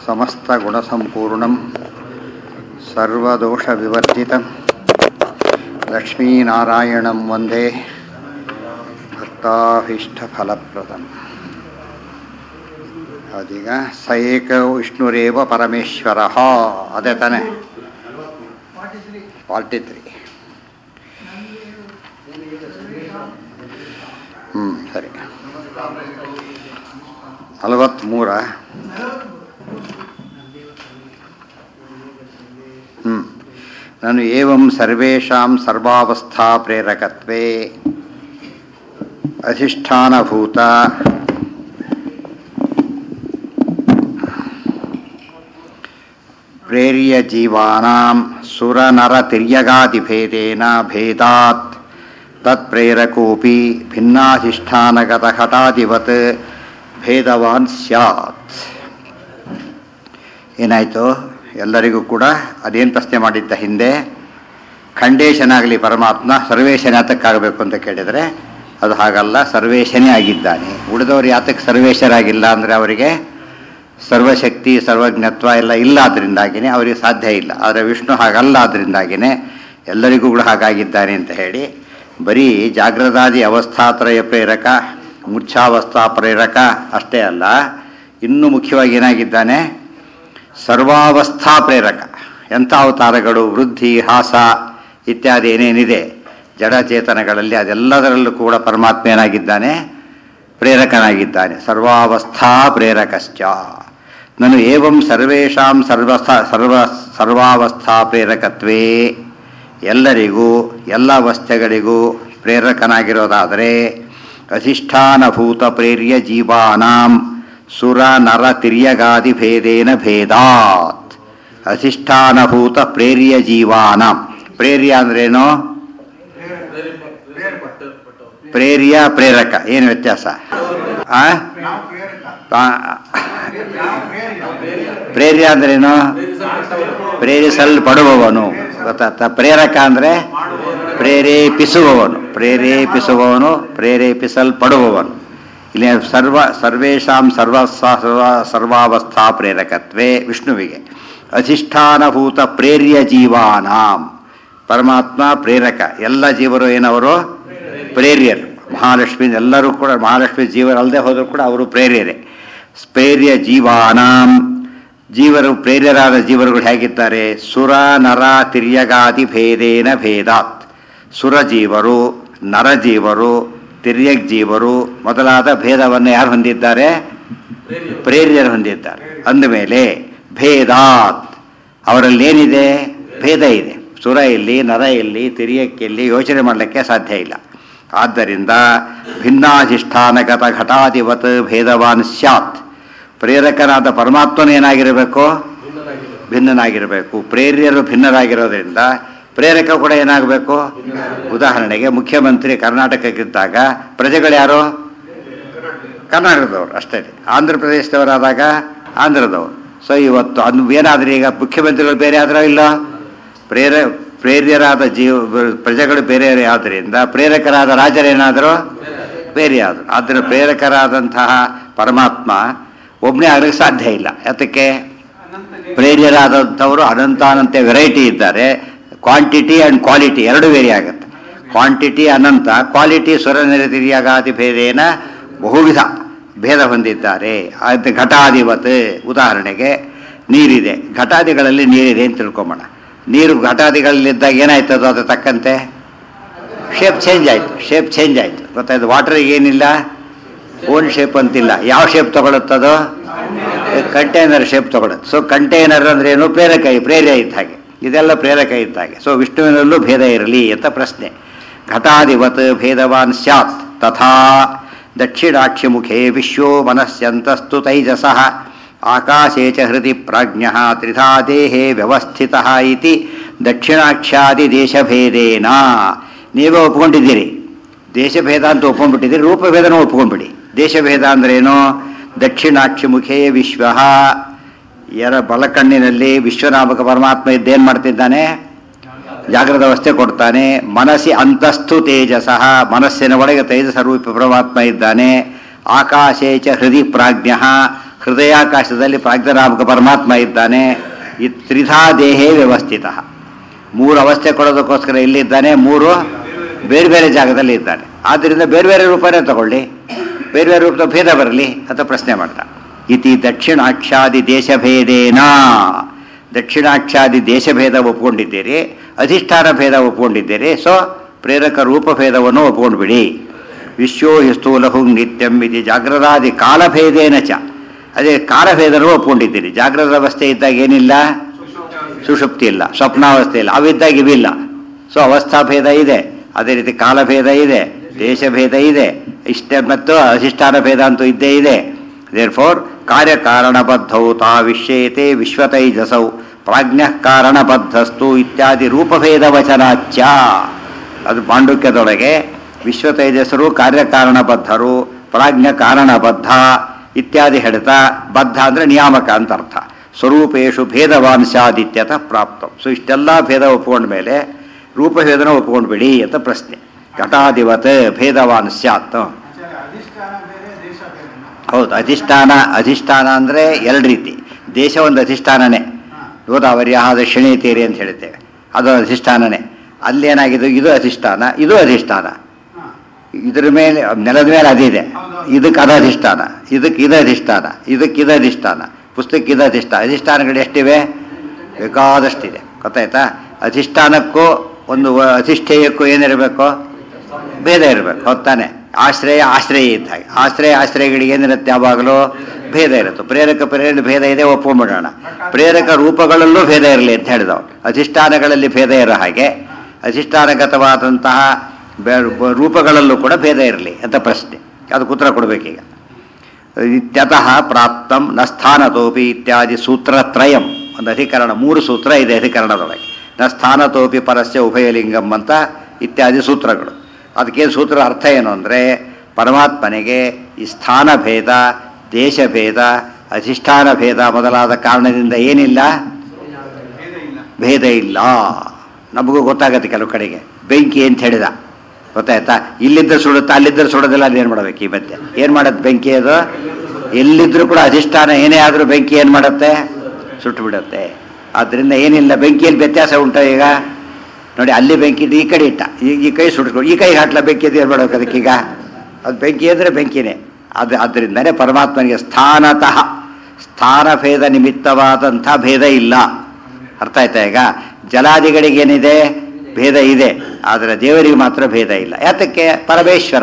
समस्तगुणसम्पूर्णं सर्वदोषविवर्जितं लक्ष्मीनारायणं वन्दे भक्ताभीष्टफलप्रदम् ಅದೀಗ ಸ ಏಕ ವಿಷ್ಣುರೇವ ಪರಮೇಶ್ವರ ಅದೇ ತಾನೆ ಫಾರ್ಟಿ ತ್ರೀ ಹ್ಞೂ ಸರಿ ನಲವತ್ತ್ಮೂರ ಹ್ಞೂ ನಾನು ಏವಂ ಸರ್ವೇಷಾಂ ಸರ್ವಾವಸ್ಥಾ ಪ್ರೇರಕತ್ವೇ ಅಧಿಷ್ಠಾನಭೂತ ಪ್ರೇರ್ಯ ಜೀವಾನಾಂ ಸುರನರತಿರ್ಯಗಾದಿಭೇದೇನ ಭೇದಾತ್ ತತ್ಪ್ರೇರಕೋಪಿ ಭಿನ್ನಾಧಿಷ್ಠಾನಗತಘಟಾದಿವತ್ ಭೇದವಾನ್ ಸ್ಯಾತ್ ಏನಾಯಿತು ಎಲ್ಲರಿಗೂ ಕೂಡ ಅದೇನು ಪ್ರಶ್ನೆ ಮಾಡಿದ್ದ ಹಿಂದೆ ಖಂಡೇಶನಾಗಲಿ ಪರಮಾತ್ಮ ಸರ್ವೇಶನ ಯಾತಕ್ಕಾಗಬೇಕು ಅಂತ ಕೇಳಿದರೆ ಅದು ಹಾಗಲ್ಲ ಸರ್ವೇಶನೇ ಆಗಿದ್ದಾನೆ ಉಳಿದವರು ಯಾತಕ್ಕೆ ಸರ್ವೇಶರಾಗಿಲ್ಲ ಅಂದರೆ ಅವರಿಗೆ ಸರ್ವಶಕ್ತಿ ಸರ್ವಜ್ಞತ್ವ ಎಲ್ಲ ಇಲ್ಲ ಅದರಿಂದಾಗಿನೇ ಅವರಿಗೆ ಸಾಧ್ಯ ಇಲ್ಲ ಆದರೆ ವಿಷ್ಣು ಹಾಗಲ್ಲ ಅದರಿಂದಾಗಿನೇ ಎಲ್ಲರಿಗೂ ಕೂಡ ಹಾಗಾಗಿದ್ದಾನೆ ಅಂತ ಹೇಳಿ ಬರೀ ಜಾಗ್ರದಾದಿ ಅವಸ್ಥಾತ್ರಯ ಪ್ರೇರಕ ಮೂರ್ಛಾವಸ್ಥಾ ಪ್ರೇರಕ ಅಷ್ಟೇ ಅಲ್ಲ ಇನ್ನೂ ಮುಖ್ಯವಾಗಿ ಏನಾಗಿದ್ದಾನೆ ಸರ್ವಾವಸ್ಥಾ ಪ್ರೇರಕ ಎಂಥ ಅವತಾರಗಳು ವೃದ್ಧಿ ಹಾಸ ಇತ್ಯಾದಿ ಏನೇನಿದೆ ಜಡಚೇತನಗಳಲ್ಲಿ ಅದೆಲ್ಲದರಲ್ಲೂ ಕೂಡ ಪರಮಾತ್ಮ ಏನಾಗಿದ್ದಾನೆ ಪ್ರೇರಕನಾಗಿದ್ದಾನೆ ಸರ್ವಾವಸ್ಥಾ ಪ್ರೇರಕಶ್ಚ ನಾನು ಏವಂ ಸರ್ವೇಷಾಂ ಸರ್ವಸ್ಥಾ ಸರ್ವ ಸರ್ವಾವಸ್ಥಾ ಪ್ರೇರಕತ್ವೇ ಎಲ್ಲರಿಗೂ ಎಲ್ಲ ಅವಸ್ಥೆಗಳಿಗೂ ಪ್ರೇರಕನಾಗಿರೋದಾದರೆ ಅಧಿಷ್ಠಾನಭೂತ ಪ್ರೇರ್ಯ ಜೀವಾನಾಂ ಸುರ ನರ ತಿರ್ಯಗಾದಿ ಭೇದೇನ ಭೇದಾತ್ ಅಧಿಷ್ಠಾನಭೂತ ಪ್ರೇರ್ಯ ಜೀವಾನಾಂ ಪ್ರೇರ್ಯ ಅಂದ್ರೇನು ಪ್ರೇರ್ಯ ಪ್ರೇರಕ ಏನು ವ್ಯತ್ಯಾಸ ಆ ಪ್ರೇರ್ಯ ಅಂದ್ರೇನು ಪ್ರೇರಿಸಲ್ಪಡುವವನು ಗೊತ್ತಾಗ್ತ ಪ್ರೇರಕ ಅಂದ್ರೆ ಪ್ರೇರೇಪಿಸುವವನು ಪ್ರೇರೇಪಿಸುವವನು ಪ್ರೇರೇಪಿಸಲ್ಪಡುವವನು ಇಲ್ಲಿ ಸರ್ವ ಸರ್ವೇಷಾಂ ಸರ್ವ ಸರ್ವ ಸರ್ವಾವಸ್ಥಾ ಪ್ರೇರಕತ್ವೇ ವಿಷ್ಣುವಿಗೆ ಅಧಿಷ್ಠಾನಭೂತ ಪ್ರೇರ್ಯ ಜೀವಾನಾಂ ಪರಮಾತ್ಮ ಪ್ರೇರಕ ಎಲ್ಲ ಜೀವರು ಏನವರು ಪ್ರೇರ್ಯರು ಮಹಾಲಕ್ಷ್ಮಿ ಎಲ್ಲರೂ ಕೂಡ ಮಹಾಲಕ್ಷ್ಮಿ ಜೀವರಲ್ಲದೆ ಹೋದರೂ ಕೂಡ ಅವರು ಪ್ರೇರ್ಯರೇ ಪ್ರೇರ್ಯ ಜೀವಾನಾಂ ಜೀವರು ಪ್ರೇರ್ಯರಾದ ಜೀವರುಗಳು ಹೇಗಿದ್ದಾರೆ ಸುರ ನರ ತಿರ್ಯಗಾದಿ ಭೇದೇನ ಭೇದಾತ್ ಸುರಜೀವರು ನರಜೀವರು ತಿರ್ಯಗ್ ಜೀವರು ಮೊದಲಾದ ಭೇದವನ್ನು ಯಾರು ಹೊಂದಿದ್ದಾರೆ ಪ್ರೇರ್ಯರು ಹೊಂದಿದ್ದಾರೆ ಅಂದಮೇಲೆ ಭೇದಾತ್ ಅವರಲ್ಲಿ ಏನಿದೆ ಭೇದ ಇದೆ ಸುರ ಇಲ್ಲಿ ನರ ಇಲ್ಲಿ ತಿರಿಯಕ್ಕೆಲ್ಲಿ ಯೋಚನೆ ಮಾಡಲಿಕ್ಕೆ ಸಾಧ್ಯ ಇಲ್ಲ ಆದ್ದರಿಂದ ಭಿನ್ನಾಧಿಷ್ಠಾನಗತ ಘಟಾಧಿವತ್ ಭೇದವಾನ್ ಸ್ಯಾತ್ ಪ್ರೇರಕನಾದ ಪರಮಾತ್ಮನೇನಾಗಿರಬೇಕು ಭಿನ್ನನಾಗಿರಬೇಕು ಪ್ರೇರ್ಯರು ಭಿನ್ನರಾಗಿರೋದ್ರಿಂದ ಪ್ರೇರಕ ಕೂಡ ಏನಾಗಬೇಕು ಉದಾಹರಣೆಗೆ ಮುಖ್ಯಮಂತ್ರಿ ಕರ್ನಾಟಕಕ್ಕಿದ್ದಾಗ ಪ್ರಜೆಗಳು ಯಾರು ಕರ್ನಾಟಕದವರು ಅಷ್ಟೇ ಆಂಧ್ರ ಪ್ರದೇಶದವರಾದಾಗ ಆಂಧ್ರದವರು ಸೊ ಇವತ್ತು ಅದು ಏನಾದ್ರೆ ಈಗ ಮುಖ್ಯಮಂತ್ರಿಗಳು ಬೇರೆ ಆದ್ರೂ ಇಲ್ಲ ಪ್ರೇರ ಪ್ರೇರ್ಯರಾದ ಜೀವ ಪ್ರಜೆಗಳು ಬೇರೆ ಆದ್ದರಿಂದ ಪ್ರೇರಕರಾದ ರಾಜರೇನಾದರೂ ಬೇರೆ ಆದರು ಆದರೆ ಪ್ರೇರಕರಾದಂತಹ ಪರಮಾತ್ಮ ಒಬ್ಬನೇ ಆಗಲಿಕ್ಕೆ ಸಾಧ್ಯ ಇಲ್ಲ ಯಾತಕ್ಕೆ ಪ್ರೇರ್ಯರಾದಂಥವರು ಅನಂತಾನಂತ ವೆರೈಟಿ ಇದ್ದಾರೆ ಕ್ವಾಂಟಿಟಿ ಆ್ಯಂಡ್ ಕ್ವಾಲಿಟಿ ಎರಡು ವೇರಿ ಆಗುತ್ತೆ ಕ್ವಾಂಟಿಟಿ ಅನಂತ ಕ್ವಾಲಿಟಿ ಸ್ವರನಿರತಿರಿಯಾಗಾದಿ ಭೇದೇನ ಬಹುವಿಧ ಭೇದ ಹೊಂದಿದ್ದಾರೆ ಅದು ಘಟಾಧಿವತ್ ಉದಾಹರಣೆಗೆ ನೀರಿದೆ ಘಟಾದಿಗಳಲ್ಲಿ ನೀರಿದೆ ಅಂತ ತಿಳ್ಕೊಂಬೋಣ ನೀರು ಘಟಾದಿಗಳಲ್ಲಿದ್ದಾಗ ಏನಾಯ್ತದೋ ಅದು ತಕ್ಕಂತೆ ಶೇಪ್ ಚೇಂಜ್ ಆಯಿತು ಶೇಪ್ ಚೇಂಜ್ ಆಯಿತು ಗೊತ್ತಾಯ್ತು ವಾಟರ್ಗೆ ಏನಿಲ್ಲ ಓನ್ ಶೇಪ್ ಅಂತಿಲ್ಲ ಯಾವ ಶೇಪ್ ತಗೊಳುತ್ತದೋ ಕಂಟೈನರ್ ಶೇಪ್ ತಗೊಳುತ್ತೆ ಸೊ ಕಂಟೈನರ್ ಅಂದ್ರೆ ಏನು ಪ್ರೇರಕ ಪ್ರೇರ್ಯ ಇದ್ದ ಹಾಗೆ ಇದೆಲ್ಲ ಪ್ರೇರಕ ಇದ್ದ ಹಾಗೆ ಸೊ ವಿಷ್ಣುವಿನಲ್ಲೂ ಭೇದ ಇರಲಿ ಅಂತ ಪ್ರಶ್ನೆ ಘಟಾಧಿವತ್ ಭೇದವಾನ್ ಸ್ಯಾತ್ ತಥಾ ದಕ್ಷಿಣಾಕ್ಷಿ ಮುಖೇ ವಿಶ್ವೋ ಮನಸ್ಸಂತಸ್ತು ತೈಜಸಃ ಆಕಾಶೇ ಚ ಹೃದಯ ಪ್ರಾಜ್ಞ ತ್ರಿಧಾ ದೇಹೇ ವ್ಯವಸ್ಥಿತ ಇತಿ ದಕ್ಷಿಣಾಕ್ಷಾದಿ ದೇಶಭೇದೇನ ನೀವೇ ಒಪ್ಕೊಂಡಿದ್ದೀರಿ ದೇಶಭೇದ ಅಂತ ಒಪ್ಕೊಂಡ್ಬಿಟ್ಟಿದ್ದೀರಿ ರೂಪಭೇದನೂ ಒಪ್ಕೊಂಡ್ಬಿಡಿ ದೇಶಭೇದ ಅಂದ್ರೇನು ದಕ್ಷಿಣಾಕ್ಷಿ ಮುಖೇ ವಿಶ್ವ ಎರ ಬಲಕಣ್ಣಿನಲ್ಲಿ ವಿಶ್ವನಾಮಕ ಪರಮಾತ್ಮ ಇದ್ದೇನು ಮಾಡ್ತಿದ್ದಾನೆ ಜಾಗೃತ ಅವಸ್ಥೆ ಕೊಡ್ತಾನೆ ಮನಸ್ಸಿ ಅಂತಸ್ತು ತೇಜಸಃ ಮನಸ್ಸಿನ ಒಳಗೆ ತೇಜಸ ರೂಪ ಪರಮಾತ್ಮ ಇದ್ದಾನೆ ಆಕಾಶೇ ಚ ಹೃದಯ ಪ್ರಾಜ್ಞ ಹೃದಯಾಕಾಶದಲ್ಲಿ ಪ್ರಾಜ್ಞನಾಮಕ ಪರಮಾತ್ಮ ಇದ್ದಾನೆ ಈ ತ್ರಿಧಾ ದೇಹೇ ವ್ಯವಸ್ಥಿತ ಮೂರು ಅವಸ್ಥೆ ಕೊಡೋದಕ್ಕೋಸ್ಕರ ಇಲ್ಲಿದ್ದಾನೆ ಮೂರು ಬೇರೆ ಬೇರೆ ಜಾಗದಲ್ಲಿ ಇದ್ದಾನೆ ಆದ್ದರಿಂದ ಬೇರೆ ಬೇರೆ ರೂಪನೇ ತಗೊಳ್ಳಿ ಬೇರೆ ಬೇರೆ ರೂಪದ ಭೇದ ಬರಲಿ ಅಂತ ಪ್ರಶ್ನೆ ಮಾಡ್ತಾ ಇತಿ ದಕ್ಷಿಣಾಕ್ಷಾದಿ ದೇಶಭೇದೇನ ದಕ್ಷಿಣಾಕ್ಷಾದಿ ದೇಶಭೇದ ಒಪ್ಕೊಂಡಿದ್ದೀರಿ ಅಧಿಷ್ಠಾನ ಭೇದ ಒಪ್ಕೊಂಡಿದ್ದೀರಿ ಸೊ ಪ್ರೇರಕ ರೂಪಭೇದವನ್ನು ಒಪ್ಕೊಂಡ್ಬಿಡಿ ವಿಶ್ವೋ ಹಿ ಸ್ಥೂಲಹು ನಿತ್ಯಂ ಇದು ಜಾಗ್ರದಾದಿ ಕಾಲಭೇದೇನ ಚ ಅದೇ ಕಾಲಭೇದನೂ ಒಪ್ಕೊಂಡಿದ್ದೀರಿ ಜಾಗ್ರದ ಅವಸ್ಥೆ ಇದ್ದಾಗ ಏನಿಲ್ಲ ಸುಷುಪ್ತಿ ಇಲ್ಲ ಸ್ವಪ್ನಾವಸ್ಥೆ ಇಲ್ಲ ಅವಿದ್ದಾಗ ಇವಿಲ್ಲ ಸೊ ಅವಸ್ಥಾಭೇದ ಇದೆ ಅದೇ ರೀತಿ ಕಾಲಭೇದ ಇದೆ ದೇಶಭೇದ ಇದೆ ಇಷ್ಟ ಮತ್ತು ಅಧಿಷ್ಠಾನ ಭೇದ ಅಂತೂ ಇದ್ದೇ ಇದೆ ದೇರ್ ಫೋರ್ ಕಾರ್ಯಕಾರಣಬದ್ಧೌ ತಾ ವಿಶ್ಯೇತೆ ವಿಶ್ವತೈಜಸೌ ಪ್ರಾಜ್ಞ ಕಾರಣಬದ್ಧಸ್ತು ಇತ್ಯಾದಿ ರೂಪಭೇದ ವಚನಾಚ್ಯ ಅದು ಪಾಂಡುಕ್ಯದೊಳಗೆ ವಿಶ್ವತೈಜಸರು ಕಾರ್ಯಕಾರಣಬದ್ಧರು ಪ್ರಾಜ್ಞ ಕಾರಣಬದ್ಧ ಇತ್ಯಾದಿ ಹೇಳ್ತಾ ಬದ್ಧ ಅಂದರೆ ನಿಯಾಮಕ ಅಂತ ಅರ್ಥ ಸ್ವರೂಪೇಶು ಭೇದವಾನ್ ಸ್ಯಾದಿತ್ಯತ ಪ್ರಾಪ್ತ ಸೊ ಇಷ್ಟೆಲ್ಲ ಭೇದ ಒಪ್ಕೊಂಡ ಮೇಲೆ ರೂಪಭೇದನ ಒಪ್ಕೊಂಡ್ಬಿಡಿ ಅಂತ ಪ್ರಶ್ನೆ ಘಟಾಧಿವತ್ ಭೇದವಾನ್ ಸ್ಯಾತ್ ಆಚಾರ್ಯ ಅಧಿಷ್ಠಾನ ಬೇರೆ ದೇಶ ಬೇರೆನಾ ಹೌದು ಅಧಿಷ್ಠಾನ ಅಧಿಷ್ಠಾನ ಅಂದರೆ ಎರಡು ರೀತಿ ದೇಶ ಒಂದು ಅಧಿಷ್ಠಾನನೇ ಗೋದಾವರಿಯ ದಕ್ಷಿಣೇ ತೀರಿ ಅಂತ ಹೇಳ್ತೇವೆ ಅದು ಅಧಿಷ್ಠಾನನೇ ಅಲ್ಲೇನಾಗಿದೆ ಇದು ಅಧಿಷ್ಠಾನ ಇದು ಅಧಿಷ್ಠಾನ ಹಾ. ಇದ್ರ ಮೇಲೆ ನೆಲದ ಮೇಲೆ ಅದಿದೆ ಹೌದು. ಇದಕ್ಕೆ ಅದು ಅಧಿಷ್ಠಾನ ಇದಕ್ಕೆ ಇದು ಅಧಿಷ್ಠಾನ ಇದಕ್ಕೆ ಇದು ಅಧಿಷ್ಠಾನ ಪುಸ್ತಕಕ್ಕೆ ಇದು ಅಧಿಷ್ಠಾನ ಅಧಿಷ್ಠಾನಗಳು ಎಷ್ಟಿವೆ ಬೇಕಾದಷ್ಟಿದೆ ಗೊತ್ತಾಯ್ತಾ ಅಧಿಷ್ಠಾನಕ್ಕೂ ಒಂದು ವ- ಅಧಿಷ್ಠೇಯಕ್ಕೂ ಏನಿರಬೇಕು ಭೇದ ಇರಬೇಕು ಹೊತ್ತಾನೆ ಆಶ್ರಯ ಆಶ್ರಯ ಇದ್ದ ಹಾಗೆ ಆಶ್ರಯ ಆಶ್ರಯಗಳಿಗೆ ಏನಿರುತ್ತೆ ಯಾವಾಗಲೂ ಭೇದ ಇರುತ್ತೆ ಪ್ರೇರಕ ಪ್ರೇರಕ ಭೇದ ಇದೆ ಒಪ್ಕೊಂಡ್ಬಿಡೋಣ ಪ್ರೇರಕ ರೂಪಗಳಲ್ಲೂ ಭೇದ ಇರಲಿ ಅಂತ ಹೇಳಿದವು ಅಧಿಷ್ಠಾನಗಳಲ್ಲಿ ಭೇದ ಇರೋ ಹಾಗೆ ಅಧಿಷ್ಠಾನಗತವಾದಂತಹ ಬೆ- ಬ- ರೂಪಗಳಲ್ಲೂ ಕೂಡ ಭೇದ ಇರಲಿ ಅಂತ ಪ್ರಶ್ನೆ ಅದಕ್ಕೆ ಉತ್ತರ ಕೊಡಬೇಕೀಗ ಇತ್ಯತಃ ಪ್ರಾಪ್ತಂ ನ ಸ್ಥಾನತೋಪಿ ಇತ್ಯಾದಿ ಸೂತ್ರತ್ರಯಂ ಒಂದು ಅಧಿಕರಣ ಮೂರು ಸೂತ್ರ ಇದೆ ಅಧಿಕರಣದೊಳಗೆ ನ ಸ್ಥಾನತೋಪಿ ಪರಸ್ಯ ಉಭಯಲಿಂಗಂ ಅಂತ ಇತ್ಯಾದಿ ಸೂತ್ರಗಳು ಅದಕ್ಕೇನು ಸೂತ್ರ ಅರ್ಥ ಏನು ಅಂದರೆ ಪರಮಾತ್ಮನಿಗೆ ಈ ಸ್ಥಾನ ಭೇದ ದೇಶ ಭೇದ ಅಧಿಷ್ಠಾನ ಭೇದ ಮೊದಲಾದ ಕಾರಣದಿಂದ ಏನಿಲ್ಲ ಭೇದ ಇಲ್ಲ ಭೇದ ಇಲ್ಲ ನಮಗೂ ಗೊತ್ತಾಗತ್ತೆ ಕೆಲವು ಕಡೆಗೆ ಬೆಂಕಿ ಅಂತ ಹೇಳಿದ ಗೊತ್ತಾಯ್ತಾ ಇಲ್ಲಿದ್ದರೆ ಸುಡುತ್ತಾ ಅಲ್ಲಿದ್ದರೆ ಸುಡೋದಿಲ್ಲ ಅದು ಏನು ಮಾಡಬೇಕು ಈ ಮಧ್ಯೆ ಏನು ಮಾಡುತ್ತೆ ಬೆಂಕಿ ಅದು ಎಲ್ಲಿದ್ದರೂ ಕೂಡ ಅಧಿಷ್ಠಾನ ಏನೇ ಆದರೂ ಬೆಂಕಿ ಏನು ಮಾಡುತ್ತೆ ಸುಟ್ಟು ಬಿಡುತ್ತೆ ಆದ್ದರಿಂದ ಏನಿಲ್ಲ ಬೆಂಕಿಯಲ್ಲಿ ವ್ಯತ್ಯಾಸ ಉಂಟ ಈಗ ನೋಡಿ ಅಲ್ಲಿ ಬೆಂಕಿ ಇದ್ದು ಈ ಕಡೆ ಇಟ್ಟ ಈ ಈ ಕೈ ಸುಟ್ಕೊಂಡು ಈ ಕೈಗೆ ಹಾಟ್ಲ ಬೆಂಕಿ ಅದು ಏನು ಮಾಡ್ಬೇಕು ಅದಕ್ಕೀಗ ಅದು ಬೆಂಕಿ ಅಂದರೆ ಬೆಂಕಿನೇ ಅದು ಆದ್ದರಿಂದನೇ ಪರಮಾತ್ಮನಿಗೆ ಸ್ಥಾನತಃ ಸ್ಥಾನ ಭೇದ ನಿಮಿತ್ತವಾದಂಥ ಭೇದ ಇಲ್ಲ ಅರ್ಥ ಆಯ್ತಾ ಈಗ ಜಲಾದಿಗಳಿಗೇನಿದೆ ಭೇದ ಇದೆ ಆದರೆ ದೇವರಿಗೆ ಮಾತ್ರ ಭೇದ ಇಲ್ಲ ಯಾತಕ್ಕೆ ಪರಮೇಶ್ವರ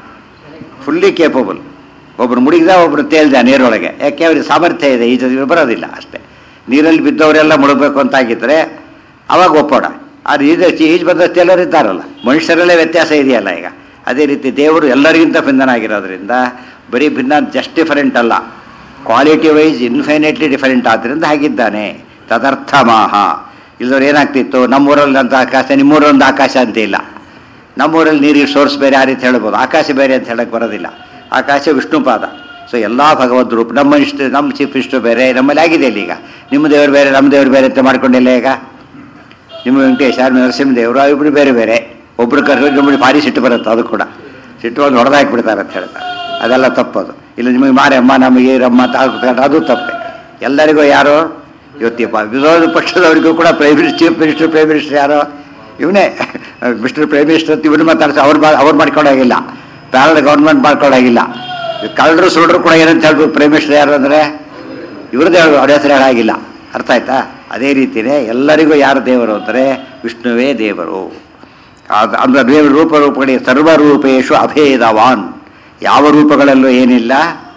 ಫುಲ್ಲಿ ಕೇಪಬಲ್ ಒಬ್ರು ಮುಳುಗಿದ ಒಬ್ರು ತೇಲ್ದ ನೀರೊಳಗೆ ಯಾಕೆ ಅವ್ರಿಗೆ ಸಾಮರ್ಥ್ಯ ಇದೆ ಈ ಜೊತೆ ಬರೋದಿಲ್ಲ ಅಷ್ಟೇ ನೀರಲ್ಲಿ ಬಿದ್ದವರೆಲ್ಲ ಮುಳುಗಬೇಕು ಅಂತಾಗಿದ್ದರೆ ಅವಾಗ ಒಪ್ಪೋಣ ಆದರೆ ಈಜು ಈಜು ಬಂದಷ್ಟು ಎಲ್ಲರೂ ಇದ್ದಾರಲ್ಲ ಮನುಷ್ಯರಲ್ಲೇ ವ್ಯತ್ಯಾಸ ಇದೆಯಲ್ಲ ಈಗ ಅದೇ ರೀತಿ ದೇವರು ಎಲ್ಲರಿಗಿಂತ ಭಿನ್ನನಾಗಿರೋದ್ರಿಂದ ಬರೀ ಭಿನ್ನ ಜಸ್ಟ್ ಡಿಫರೆಂಟ್ ಅಲ್ಲ ಕ್ವಾಲಿಟಿ ವೈಸ್ ಇನ್ಫೈನೆಟ್ಲಿ ಡಿಫರೆಂಟ್ ಆದ್ದರಿಂದ ಹಾಗಿದ್ದಾನೆ ತದರ್ಥ ಮಾಹ ಇಲ್ಲದವ್ರು ಏನಾಗ್ತಿತ್ತು ನಮ್ಮೂರಲ್ಲಿ ಅಂತ ಆಕಾಶ ನಿಮ್ಮೂರೊಂದು ಆಕಾಶ ಅಂತ ಇಲ್ಲ ನಮ್ಮೂರಲ್ಲಿ ನೀರಿಗೆ ಸೋರ್ಸ್ ಬೇರೆ ಆ ರೀತಿ ಹೇಳ್ಬೋದು ಆಕಾಶ ಬೇರೆ ಅಂತ ಹೇಳಕ್ಕೆ ಬರೋದಿಲ್ಲ ಆಕಾಶ ವಿಷ್ಣುಪಾದ ಸೊ ಎಲ್ಲ ಭಗವದ್ ರೂಪ ನಮ್ಮ ಇಷ್ಟ ನಮ್ಮ ಚೀಫ್ ವಿಷ್ಣು ಬೇರೆ ನಮ್ಮಲ್ಲಿ ಆಗಿದೆ ಇಲ್ಲಿ ಈಗ ನಿಮ್ಮ ದೇವರು ಬೇರೆ ನಮ್ಮ ದೇವರು ಬೇರೆ ಅಂತ ಮಾಡ್ಕೊಂಡಿಲ್ಲ ಈಗ ನಿಮ್ಮ ವೆಂಕಟೇಶ ನರಸಿಂಹದೇವರು ಇಬ್ಬರು ಬೇರೆ ಬೇರೆ ಒಬ್ರು ಕರ್ಕೊಂಡು ನಮ್ಮಲ್ಲಿ ಭಾರಿ ಸಿಟ್ಟು ಬರುತ್ತೆ ಅದು ಕೂಡ ಸಿಟ್ಟು ಒಂದು ಹೊಡೆದಾಕ್ಬಿಡ್ತಾರೆ ಅಂತ ಹೇಳ್ತಾರೆ ಅದೆಲ್ಲ ತಪ್ಪದು ಇಲ್ಲ ನಿಮಗೆ ಮಾರಮ್ಮ ನಮಗೆ ರಮ್ಮ ಅಂತ ಹಾಕ್ತಾರೆ ಅದು ತಪ್ಪೆ ಎಲ್ಲರಿಗೂ ಯಾರು ಇವತ್ತಿಪ್ಪ ವಿರೋಧ ಪಕ್ಷದವರಿಗೂ ಕೂಡ prime minister chief minister prime minister ಯಾರು ಇವನೇ ಮಿಸ್ಟರ್ ಪ್ರೈಮ್ ಮಿನಿಸ್ಟರ್ ಅಂತ ಇವನು ಮಾತಾಡ್ಸ ಅವ್ರು ಮಾ ಅವ್ರು ಮಾಡ್ಕೊಂಡಾಗಿಲ್ಲ ಪ್ಯಾರಲ್ ಗೌರ್ಮೆಂಟ್ ಮಾಡ್ಕೊಂಡಾಗಿಲ್ಲ ಕಳ್ಳರು ಸುಳ್ಳರು ಕೂಡ ಏನಂತ ಹೇಳ್ಬೇಕು ಪ್ರೈಮ್ ಮಿನಿಸ್ಟರ್ ಯಾರು ಅಂದರೆ ಇವ್ರದ್ದು ಹೇಳು ಅವ್ರ ಹೆಸರು ಹೇಳಾಗಿಲ್ಲ ಅರ್ಥ ಆಯ್ತಾ ಅದೇ ರೀತಿಯೇ ಎಲ್ಲರಿಗೂ ಯಾರು ದೇವರು ಅಂದರೆ ವಿಷ್ಣುವೇ ದೇವರು ಅದು ಅಂದ್ರೆ ದೇವ ರೂಪ ರೂಪಗಳಿಗೆ ಸರ್ವರೂಪೇಶು ಅಭೇದವಾನ್ ಯಾವ ರೂಪಗಳಲ್ಲೂ ಏನಿಲ್ಲ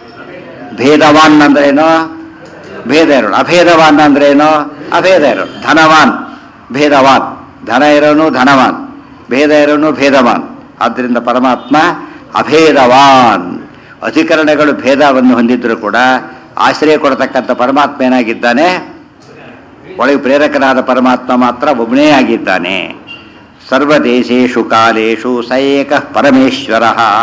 ಭೇದವಾನ್ ಅಂದ್ರೇನು ಭೇದ ಇರೋಣ ಅಭೇದವಾನ್ ಅಂದ್ರೇನು ಅಭೇದ ಇರೋಣ ಧನವಾನ್ ಭೇದವಾನ್ ಧನ ಇರೋನು ಧನವಾನ್ ಭೇದ ಇರೋನು ಭೇದವಾನ್ ಆದ್ದರಿಂದ ಪರಮಾತ್ಮ ಅಭೇದವಾನ್ ಅಧಿಕರಣಗಳು ಭೇದವನ್ನು ಹೊಂದಿದ್ರು ಕೂಡ ಆಶ್ರಯ ಕೊಡತಕ್ಕಂಥ ಪರಮಾತ್ಮ ಏನಾಗಿದ್ದಾನೆ ಒಳಗೆ ಪ್ರೇರಕನಾದ ಪರಮಾತ್ಮ ಮಾತ್ರ ಒಬ್ಬನೇ ಆಗಿದ್ದಾನೆ ಸರ್ವದೇಶೇಶು ಕಾಲೇಶು ಸ ಏಕ ಪರಮೇಶ್ವರ